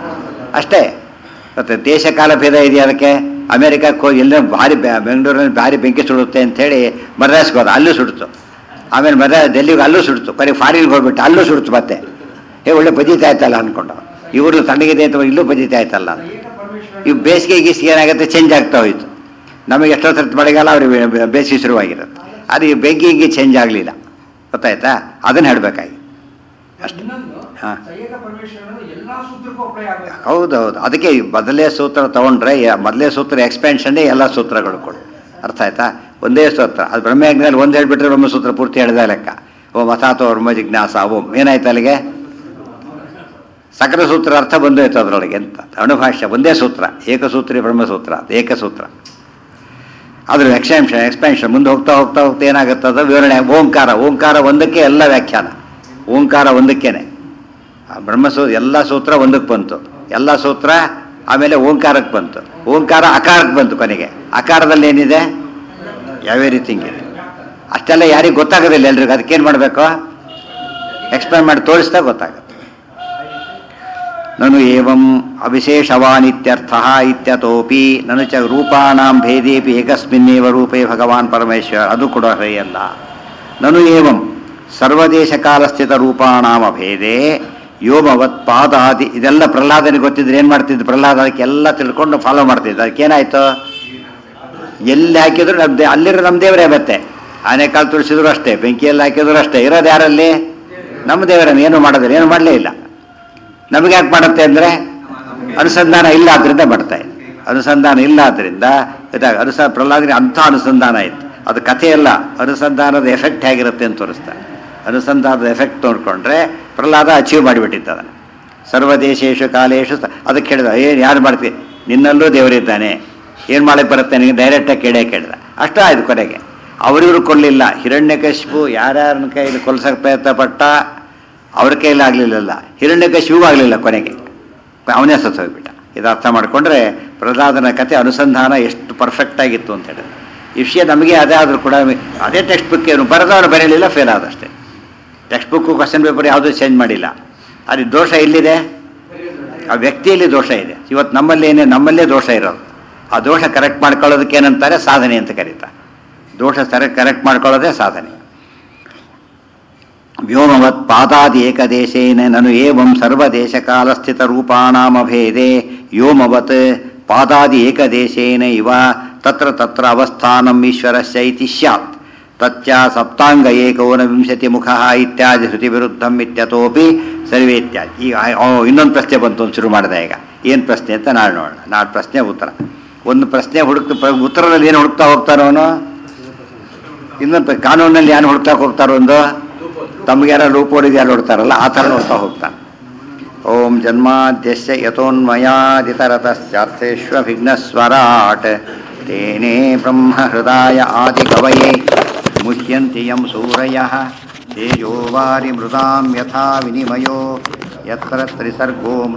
ಅಷ್ಟೇ ಮತ್ತೆ ದೇಶ ಕಾಲ ಭೇದ ಇದೆಯಾ ಅದಕ್ಕೆ ಅಮೇರಿಕಕ್ಕೆ ಹೋಗಿ ಎಲ್ಲ ಭಾರಿ ಬೆ- ಬೆಂಗಳೂರಲ್ಲಿ ಭಾರಿ ಬೆಂಕಿ ಸುಡುತ್ತೆ ಅಂಥೇಳಿ ಮದ್ರಾಸ್ಗೆ ಹೋದ ಅಲ್ಲೂ ಸುಡ್ತು ಆಮೇಲೆ ಮದ್ರ ಡೆಲ್ಲಿಗೆ ಅಲ್ಲೂ ಸುಡ್ತು ಕೊನೆಗೆ ಫಾರಿನ್ಗೆ ಹೋಗ್ಬಿಟ್ಟು ಅಲ್ಲೂ ಸುಡ್ತು ಮತ್ತೆ ಏ ಒಳ್ಳೆ ಬದೀತಾ ಆಯ್ತಲ್ಲ ಅಂದ್ಕೊಂಡು ಇವರು ತಣ್ಣಗಿದೆ ಅಥವಾ ಇಲ್ಲೂ ಬದೀತಾ ಆಯ್ತಲ್ಲ ಅಂತ ಏಕ ಪರಮೇಶ್ವರ ಇವು ಬೇಸಿಗೆ ಗೀಸಿಗೆ ಏನಾಗುತ್ತೆ ಚೇಂಜ್ ಆಗ್ತಾ ಹೋಯ್ತು ನಮಗೆ ಎಷ್ಟೋ ಸರ್ತಿ ಮಳೆಗಾಲ ಅವ್ರಿಗೆ ಬೆ- ಬೇಸಿಗೆ ಶುರುವಾಗಿರುತ್ತೆ ಅದು ಈ ಬೆಂಕಿ ಹಿಂಗೆ ಚೇಂಜ್ ಆಗಲಿಲ್ಲ ಗೊತ್ತಾಯ್ತಾ ಅದನ್ನು ಹೇಳಬೇಕಾಗಿ ಅಷ್ಟೇ ಇನ್ನೊಂದು ಹಾ. ಸೈಯಕ ಪರಮೇಶ್ವರನ ಎಲ್ಲಾ ಸೂತ್ರಕ್ಕೂ ಅಪ್ಲೈ ಆಗಬೇಕು ಹೌದೌದು ಅದಕ್ಕೆ ಈ ಮೊದಲೇ ಸೂತ್ರ ತಗೊಂಡ್ರೆ ಯ- ಮೊದಲೇ ಸೂತ್ರ ಎಕ್ಸ್ಪೆನ್ಷನ್ನೇ ಎಲ್ಲ ಸೂತ್ರಗಳು ಕೂಡ ಅರ್ಥ ಆಯ್ತಾ ಒಂದೇ ಸೂತ್ರ ಅದು ಬ್ರಹ್ಮಜ್ಞಾನಲ್ಲಿ ಒಂದು ಹೇಳ್ಬಿಟ್ರೆ ಬ್ರಹ್ಮಸೂತ್ರ ಪೂರ್ತಿ ಹೇಳಿದ ಲೆಕ್ಕ ಓ ಮಥಾತೋ ಬ್ರಹ್ಮ ಜಿಜ್ಞಾಸ ಓಂ ಏನಾಯ್ತು ಅಲ್ಲಿಗೆ ಸಕಲ ಸೂತ್ರ ಅರ್ಥ ಬಂದೋಯ್ತು ಅದರೊಳಗೆ ಅಂತ ಅಣುಭಾಷ್ಯ ಒಂದೇ ಸೂತ್ರ ಏಕಸೂತ್ರಿ ಬ್ರಹ್ಮಸೂತ್ರ ಅದು ಏಕಸೂತ್ರ ಅದ್ರ ಎಕ್ಸ್ಟೆನ್ಷನ್ ಎಕ್ಸ್ಪೆನ್ಷನ್ ಮುಂದೆ ಹೋಗ್ತಾ ಹೋಗ್ತಾ ಹೋಗ್ತಾ ಏನಾಗುತ್ತದ ವಿವರಣೆ ಓಂಕಾರ ಓಂಕಾರ ಒಂದಕ್ಕೆ ಎಲ್ಲ ವ್ಯಾಖ್ಯಾನ ಓಂಕಾರ ಒಂದಕ್ಕೇನೆ ಆ ಬ್ರಹ್ಮಸೂ ಎಲ್ಲ ಸೂತ್ರ ಒಂದಕ್ಕೆ ಬಂತು ಎಲ್ಲ ಸೂತ್ರ ಆಮೇಲೆ ಓಂಕಾರಕ್ಕೆ ಬಂತು ಓಂಕಾರ ಅಕಾರಕ್ಕೆ ಬಂತು ಕೊನೆಗೆ ಅಕಾರದಲ್ಲಿ ಏನಿದೆ ಯಾವ್ಯಾವ ರೀತಿಂಗ್ ಇದೆ ಅಷ್ಟೆಲ್ಲ ಯಾರಿಗೆ ಗೊತ್ತಾಗೋದಿಲ್ಲ ಎಲ್ರಿಗೂ ಅದಕ್ಕೇನು ಮಾಡಬೇಕು ಎಕ್ಸ್ಪ್ಲೇನ್ ಮಾಡಿ ತೋರಿಸ್ತಾ ಗೊತ್ತಾಗುತ್ತೆ ನನು ಏವಂ ಅವಿಶೇಷವಾನಿತ್ಯರ್ಥ ಇತ್ಯತೋಪಿ ನನು ಚ ರೂಪಾಣಾಂ ಭೇದೇಪಿ ಏಕಸ್ಮಿನ್ನೇವ ರೂಪೇ ಭಗವಾನ್ ಪರಮೇಶ್ವರ ಅದು ಕೂಡ ಸರಿಯಲ್ಲ ನನು ಏವಂ ಸರ್ವದೇಶಕಾಲಸ್ಥಿತ ರೂಪಾಣಾಮ ಭೇದೆ ಯೋಮವತ್ ಪಾದಾದಿ ಇದೆಲ್ಲ ಪ್ರಹ್ಲಾದನಿಗೆ ಗೊತ್ತಿದ್ರೆ ಏನು ಮಾಡ್ತಿದ್ದು ಪ್ರಹ್ಲಾದ ಅದಕ್ಕೆಲ್ಲ ತಿಳ್ಕೊಂಡು ಫಾಲೋ ಮಾಡ್ತಿದ್ದ ಅದಕ್ಕೇನಾಯ್ತು ಎಲ್ಲಿ ಹಾಕಿದ್ರು ನಮ್ಮ ದೇ ಅಲ್ಲಿರೋ ನಮ್ಮ ದೇವರೇ ಮತ್ತೆ ಆನೆಕಾಲು ತುಳಿಸಿದ್ರು ಅಷ್ಟೇ ಬೆಂಕಿಯಲ್ಲಿ ಹಾಕಿದ್ರು ಅಷ್ಟೇ ಇರೋದು ಯಾರಲ್ಲಿ ನಮ್ಮ ದೇವರನ್ನು ಏನು ಮಾಡೋದಿಲ್ಲ ಏನು ಮಾಡಲೇ ಇಲ್ಲ ನಮಗೆ ಯಾಕೆ ಮಾಡುತ್ತೆ ಅಂದರೆ ಅನುಸಂಧಾನ ಇಲ್ಲ ಆದ್ರಿಂದ ಮಾಡ್ತಾ ಇದೆ ಅನುಸಂಧಾನ ಇಲ್ಲ ಆದ್ರಿಂದ ಇದಾಗ ಅನುಸ ಪ್ರಹ್ಲಾದನಿಗೆ ಅಂಥ ಅನುಸಂಧಾನ ಇತ್ತು ಅದು ಕಥೆ ಅಲ್ಲ ಅನುಸಂಧಾನದ ಎಫೆಕ್ಟ್ ಹೇಗಿರುತ್ತೆ ಅಂತ ತೋರಿಸ್ತಾರೆ ಅನುಸಂಧಾನದ ಎಫೆಕ್ಟ್ ನೋಡಿಕೊಂಡ್ರೆ ಪ್ರಹ್ಲಾದ ಅಚೀವ್ ಮಾಡಿಬಿಟ್ಟಿತ್ತು ಅದನ್ನು ಸರ್ವದೇಶೇಶು ಕಾಲೇಶು ಸ- ಅದಕ್ಕೆ ಹೇಳಿದ ಏನು ಯಾರು ಮಾಡ್ತೀವಿ ನಿನ್ನಲ್ಲೂ ದೇವರಿದ್ದಾನೆ ಏನು ಮಾಡಕ್ಕೆ ಬರುತ್ತೆ ನಿನಗೆ ಡೈರೆಕ್ಟಾಗಿ ಕೇಳೇ ಕೇಳಿದ ಅಷ್ಟೇ ಆಯ್ತು ಕೊನೆಗೆ ಅವರಿವರು ಕೊಡಲಿಲ್ಲ ಹಿರಣ್ಯಕಶಿಪು ಯಾರ್ಯಾರನ್ನ ಕೈಲಿ ಕೊಲ್ಸಕ್ಕೆ ಪ್ರಯತ್ನ ಪಟ್ಟ ಅವ್ರ ಕೈಲಿ ಆಗಲಿಲ್ಲಲ್ಲ ಹಿರಣ್ಯಕಶಿಪು ಆಗಲಿಲ್ಲ ಕೊನೆಗೆ ಅವನೇ ಸತ್ತು ಹೋಗ್ಬಿಟ್ಟ ಇದು ಅರ್ಥ ಮಾಡಿಕೊಂಡ್ರೆ ಪ್ರಹ್ಲಾದನ ಕತೆ ಅನುಸಂಧಾನ ಎಷ್ಟು ಪರ್ಫೆಕ್ಟ್ ಆಗಿತ್ತು ಅಂತ ಹೇಳಿದ್ರು ಈ ವಿಷಯ ನಮಗೆ ಅದೇ ಆದರೂ ಕೂಡ ಅದೇ ಟೆಕ್ಸ್ಟ್ ಬುಕ್ ಏನು ಬರೆದವನು ಬರೆಯಲಿಲ್ಲ ಫೇಲ್ ಆದಷ್ಟೇ ಟೆಕ್ಸ್ಟ್ ಬುಕ್ಕು ಕ್ವಶನ್ ಪೇಪರ್ ಯಾವುದೂ ಚೇಂಜ್ ಮಾಡಿಲ್ಲ ಅಲ್ಲಿ ದೋಷ ಎಲ್ಲಿದೆ ಆ ವ್ಯಕ್ತಿಯಲ್ಲಿ ದೋಷ ಇದೆ ಇವತ್ತು ನಮ್ಮಲ್ಲಿ ಏನೇ ನಮ್ಮಲ್ಲೇ ದೋಷ ಇರೋದು ಆ ದೋಷ ಕರೆಕ್ಟ್ ಮಾಡ್ಕೊಳ್ಳೋದಕ್ಕೆ ಏನಂತಾರೆ ಸಾಧನೆ ಅಂತ ಕರೀತಾರೆ ದೋಷ ಸರಿ ಕರೆಕ್ಟ್ ಮಾಡ್ಕೊಳ್ಳೋದೇ ಸಾಧನೆ ವ್ಯೋಮವತ್ ಪಾದಾದಿ ಏಕದೇಶೇನ ನನು ಏವಂ ಸರ್ವದೇಶಕಾಲಸ್ಥಿತ ರೂಪಾಣಾಮಭೇದೆ ವ್ಯೋಮವತ್ ಪಾದಾದಿ ಏಕದೇಶೇನ ಇವ ತತ್ರ ತತ್ರ ಅವಸ್ಥಾನಂ ಈಶ್ವರಸ್ಯ ಇತಿ ಸ್ಯಾತ್ ತಚ್ಚ ಸಪ್ತಾಂಗ ಏಕೋನವಿಂಶತಿ ಮುಖ ಇತ್ಯಾದಿ ಶ್ರುತಿ ವಿರುದ್ಧಂ ಇತ್ಯತೋಪಿ ಸರ್ವೇ ಇತ್ಯಾದಿ ಈಗ ಓ ಇನ್ನೊಂದು ಪ್ರಶ್ನೆ ಬಂತು ಅಂತ ಶುರು ಮಾಡಿದೆ ಈಗ ಏನು ಪ್ರಶ್ನೆ ಅಂತ ನಾಳೆ ನೋಡೋಣ ನಾಳೆ ಪ್ರಶ್ನೆ ಉತ್ತರ ಒಂದು ಪ್ರಶ್ನೆ ಹುಡುಕ್ತ ಪ್ರ- ಉತ್ತರದಲ್ಲಿ ಏನು ಹುಡುಕ್ತಾ ಹೋಗ್ತಾರೋ ಅವನು ಇನ್ನೊಂದು ಕಾನೂನಲ್ಲಿ ಏನು ಹುಡುಕ್ತಾ ಹೋಗ್ತಾರೋ ಒಂದು ತಮ್ಗೆ ಯಾರು ಲೂಪೋಡಿಗೆ ಯಾರು ನೋಡ್ತಾರಲ್ಲ ಆ ಥರ ನೋಡ್ತಾ ಹೋಗ್ತಾನೆ ಓಂ ಜನ್ಮಾದ್ಯಸ್ಯ ಯಥೋನ್ಮಯಾದಿತರತಶ್ಚಾರ್ಥೇಷ್ವಭಿಘ್ನಸ್ವರಾಟ್ ತೇನೇ ಬ್ರಹ್ಮ ಹೃದಯ ಆದಿಕವಯೇ ಮುಹ್ಯಂತಿ ಯಂ ಸೂರಯಃ ತೇಜೋವಾರಿ ಮೃದಾಂ ಯಥಾ ವಿನಿಮಯೋ ಯತ್ರ ತ್ರಿಸರ್ಗೋ